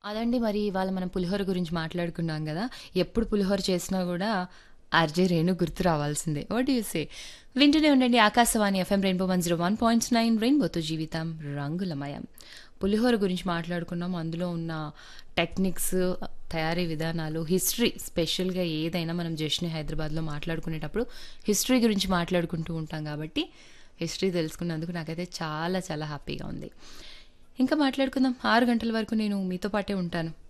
అదండి మరి ఇవాళ మనం పులిహోర గురించి మాట్లాడుకున్నాం గదా! ఎప్పుడు పులిహోర చేసినా గూడా ఆర్‌జే రేణు గుర్తు రావాల్సిందే. What do you say? వింటూనే ఉండండి ఆకాశవాణి ఎఫ్ఎం రెయిన్బో 101.9 రెయిన్బోతో జీవితం రంగులమయం. పులిహోర గురించి మాట్లాడుకున్నాం. అందులో ఉన్న టెక్నిక్స్, తయారీ విధానాలు, హిస్టరీ స్పెషల్‌గా ఏదైనా మనం జశ్ని హైదరాబాద్‌లో మాట్లాడుకునేటప్పుడు హిస్టరీ గురించి మాట్లాడుకుంటూ ఉంటాం గాబట్టి, హిస్టరీ తెలుసుకున్నందుకు నాకైతే చాలా చాలా హ్యాపీగా ఉంది. ఇంకా మాట్లాడుకుందాం. 6 గంటల వరకు నేను మీతో పాటే ఉంటాను.